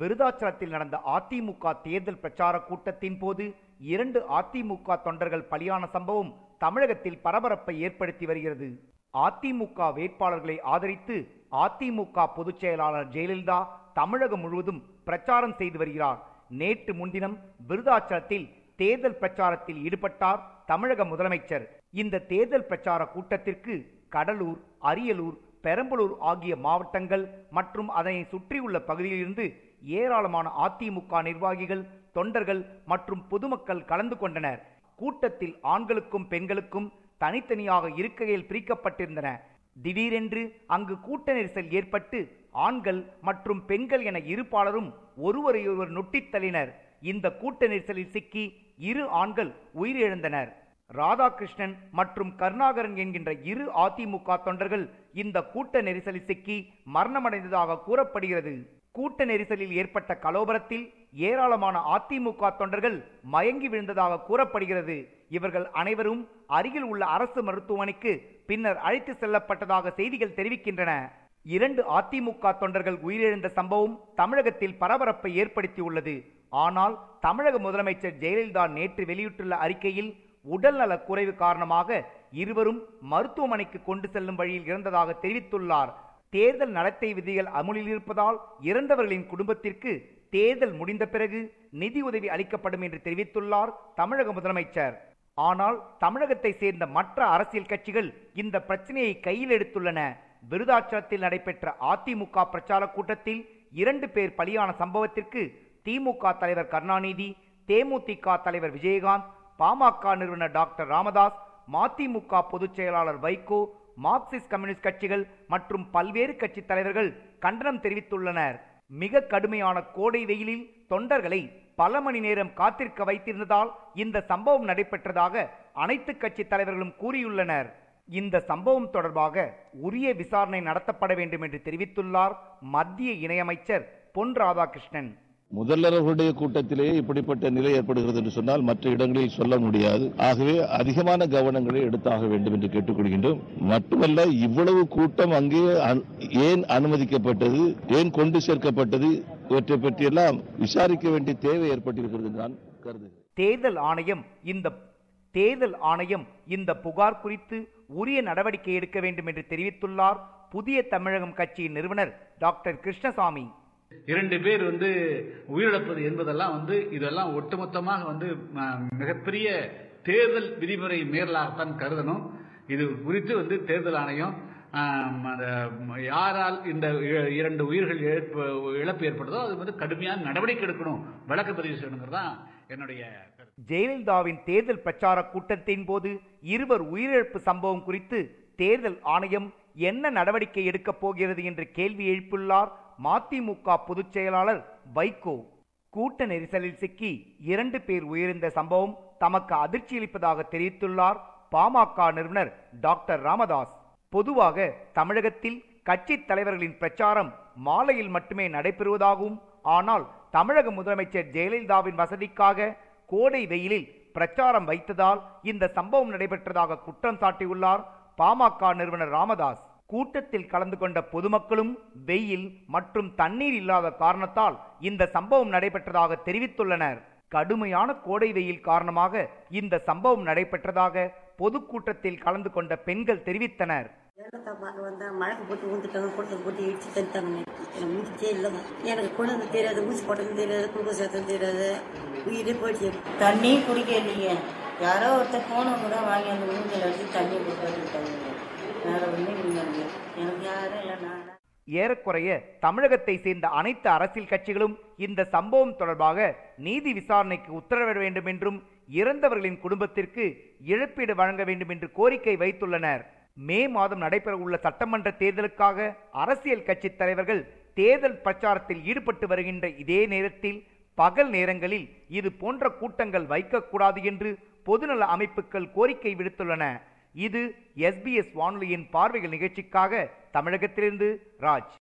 விருதாச்சலத்தில் நடந்த அதிமுக தேர்தல் பிரச்சார கூட்டத்தின் போது இரண்டு அதிமுக தொண்டர்கள் பலியான சம்பவம் தமிழகத்தில் பரபரப்பை ஏற்படுத்தி வருகிறது அதிமுக வேட்பாளர்களை ஆதரித்து அதிமுக பொதுச் செயலாளர் ஜெயலலிதா தமிழகம் முழுவதும் பிரச்சாரம் செய்து வருகிறார் நேற்று முன்தினம் விருதாச்சலத்தில் தேர்தல் பிரச்சாரத்தில் ஈடுபட்டார் தமிழக முதலமைச்சர் இந்த தேர்தல் பிரச்சார கூட்டத்திற்கு கடலூர் அரியலூர் பெரம்பலூர் ஆகிய மாவட்டங்கள் மற்றும் அதனை சுற்றியுள்ள பகுதியிலிருந்து ஏராளமான அதிமுக நிர்வாகிகள் தொண்டர்கள் மற்றும் பொதுமக்கள் கலந்து கொண்டனர் கூட்டத்தில் ஆண்களுக்கும் பெண்களுக்கும் தனித்தனியாக இருக்கையில் பிரிக்கப்பட்டிருந்தன திடீரென்று அங்கு கூட்ட நெரிசல் ஏற்பட்டு ஆண்கள் மற்றும் பெண்கள் என இரு பாலரும் ஒருவரையொருவர் நொட்டித் தள்ளினர் இந்த கூட்ட நெரிசலில் சிக்கி இரு ஆண்கள் உயிரிழந்தனர் ராதாகிருஷ்ணன் மற்றும் கருணாகரன் என்கின்ற இரு அதிமுக தொண்டர்கள் இந்த கூட்ட நெரிசலில் சிக்கி மரணமடைந்ததாக கூறப்படுகிறது கூட்ட நெரிசலில் ஏற்பட்ட கலோபரத்தில் ஏராளமான அதிமுக தொண்டர்கள் மயங்கி விழுந்ததாக கூறப்படுகிறது இவர்கள் அனைவரும் அருகில் உள்ள அரசு மருத்துவமனைக்கு பின்னர் அழைத்து செல்லப்பட்டதாக செய்திகள் தெரிவிக்கின்றன இரண்டு அதிமுக தொண்டர்கள் உயிரிழந்த சம்பவம் தமிழகத்தில் பரபரப்பை ஏற்படுத்தியுள்ளது ஆனால் தமிழக முதலமைச்சர் ஜெயலலிதா நேற்று வெளியிட்டுள்ள அறிக்கையில் உடல்நலக் குறைவு காரணமாக இருவரும் மருத்துவமனைக்கு கொண்டு செல்லும் வழியில் இறந்ததாக தெரிவித்துள்ளார் தேர்தல் நடத்தை விதிகள் அமுலில் இருப்பதால் இறந்தவர்களின் குடும்பத்திற்கு தேர்தல் முடிந்த பிறகு நிதி உதவி அளிக்கப்படும் என்று தெரிவித்துள்ளார் தமிழக முதலமைச்சர் ஆனால் தமிழகத்தை சேர்ந்த மற்ற அரசியல் கட்சிகள் இந்த பிரச்சனையை கையில் எடுத்துள்ளன விருதாச்சலத்தில் நடைபெற்ற அதிமுக பிரச்சார கூட்டத்தில் இரண்டு பேர் பலியான சம்பவத்திற்கு திமுக தலைவர் கருணாநிதி தேமுதிக தலைவர் விஜயகாந்த் பாமக நிறுவனர் டாக்டர் ராமதாஸ் மதிமுக பொதுச் செயலாளர் வைகோ மார்க்சிஸ்ட் கம்யூனிஸ்ட் கட்சிகள் மற்றும் பல்வேறு கட்சி தலைவர்கள் கண்டனம் தெரிவித்துள்ளனர் மிக கடுமையான கோடை வெயிலில் தொண்டர்களை பல மணி நேரம் காத்திருக்க வைத்திருந்ததால் இந்த சம்பவம் நடைபெற்றதாக அனைத்து கட்சி தலைவர்களும் கூறியுள்ளனர் இந்த சம்பவம் தொடர்பாக உரிய விசாரணை நடத்தப்பட வேண்டும் என்று தெரிவித்துள்ளார் மத்திய இணையமைச்சர் பொன் ராதாகிருஷ்ணன் முதல்வர்களுடைய கூட்டத்திலேயே இப்படிப்பட்ட நிலை ஏற்படுகிறது என்று சொன்னால் மற்ற இடங்களில் சொல்ல முடியாது ஆகவே அதிகமான கவனங்களை எடுத்தாக வேண்டும் என்று கேட்டுக்கொள்கின்றோம் மட்டுமல்ல இவ்வளவு கூட்டம் அங்கே அனு- ஏன் அனுமதிக்கப்பட்டது ஏன் கொண்டு சேர்க்கப்பட்டது இவற்றை பற்றியெல்லாம் விசாரிக்க வேண்டிய தேவை ஏற்பட்டிருக்கிறது என்று நான் கருதுகிறேன் தேர்தல் ஆணையம் இந்த தேர்தல் ஆணையம் இந்த புகார் குறித்து உரிய நடவடிக்கை எடுக்க வேண்டும் என்று தெரிவித்துள்ளார் புதிய தமிழகம் கட்சியின் நிறுவனர் டாக்டர் கிருஷ்ணசாமி இரண்டு பேர் வந்து உயிரிழப்பது என்பதெல்லாம் வந்து இதெல்லாம் ஒட்டுமொத்தமாக வந்து ம- மிகப்பெரிய தேர்தல் விதிமுறை மீறலாகத்தான் கருதணும் இது குறித்து வந்து தேர்தல் ஆணையம் ஆம், அந்த யாரால் இந்த இ- இரண்டு உயிர்கள் இழப்பு இழப்பு ஏற்பட்டதோ அது வந்து கடுமையான நடவடிக்கை எடுக்கணும் வழக்கு பதிவு செய்யணுங்கிறது தான் என்னுடைய கருத்து ஜெயலலிதாவின் தேர்தல் பிரச்சார கூட்டத்தின் போது இருவர் உயிரிழப்பு சம்பவம் குறித்து தேர்தல் ஆணையம் என்ன நடவடிக்கை எடுக்கப் போகிறது என்று கேள்வி எழுப்பியுள்ளார் மதிமுக பொதுச் செயலாளர் வைகோ கூட்ட நெரிசலில் சிக்கி இரண்டு பேர் உயிரிழந்த சம்பவம் தமக்கு அதிர்ச்சியளிப்பதாக தெரிவித்துள்ளார் பாமக நிறுவனர் டாக்டர் ராமதாஸ் பொதுவாக தமிழகத்தில் கட்சி தலைவர்களின் பிரச்சாரம் மாலையில் மட்டுமே நடைபெறுவதாகவும் ஆனால் தமிழக முதலமைச்சர் ஜெயலலிதாவின் வசதிக்காக கோடை வெயிலில் பிரச்சாரம் வைத்ததால் இந்த சம்பவம் நடைபெற்றதாக குற்றம் சாட்டியுள்ளார் பாமக நிறுவனர் ராமதாஸ் கூட்டத்தில் கலந்து கொண்ட பொதுமக்களும் வெயில் மற்றும் தண்ணீர் இல்லாத காரணத்தால் இந்த சம்பவம் நடைபெற்றதாக தெரிவித்துள்ளனர் கடுமையான கோடை வெயில் காரணமாக இந்த சம்பவம் நடைபெற்றதாக பொதுக்கூட்டத்தில் கலந்து கொண்ட பெண்கள் தெரிவித்தனர் ஜெயலலிதா பார்க்க வந்தா மழைக்கு போட்டு ஊந்துட்டாங்க கொடுத்து போட்டு இடிச்சு தந்துட்டாங்க எனக்கு முடிச்சே இல்லைங்க எனக்கு கொண்டு தெரியாது ஊசி போட்டது தெரியாது குளுக்கோஸ் சேர்த்தது தெரியாது உயிரே போயிடுச்சு தண்ணி குடிக்க இல்லைங்க யாரோ ஒருத்தர் போனவங்க கூட வாங்கி அந்த மூஞ்சில் அடிச்சு தண்ணி கொடுத்தாங்க வேற ஒன்றும் இல்லைங்க எனக்கு யாரும் இல்லை நான் ஏறக்குறைய தமிழகத்தை சேர்ந்த அனைத்து அரசியல் கட்சிகளும் இந்த சம்பவம் தொடர்பாக நீதி விசாரணைக்கு உத்தரவிட வேண்டும் என்றும் இறந்தவர்களின் குடும்பத்திற்கு இழப்பீடு வழங்க வேண்டும் என்று கோரிக்கை வைத்துள்ளனர் மே மாதம் நடைபெற உள்ள சட்டமன்ற தேர்தலுக்காக அரசியல் கட்சி தலைவர்கள் தேர்தல் பிரச்சாரத்தில் ஈடுபட்டு வருகின்ற இதே நேரத்தில் பகல் நேரங்களில் இது போன்ற கூட்டங்கள் வைக்கக்கூடாது என்று பொதுநல அமைப்புகள் கோரிக்கை விடுத்துள்ளன இது எஸ்பிஎஸ் வானொலியின் பார்வைகள் நிகழ்ச்சிக்காக தமிழகத்திலிருந்து ராஜ்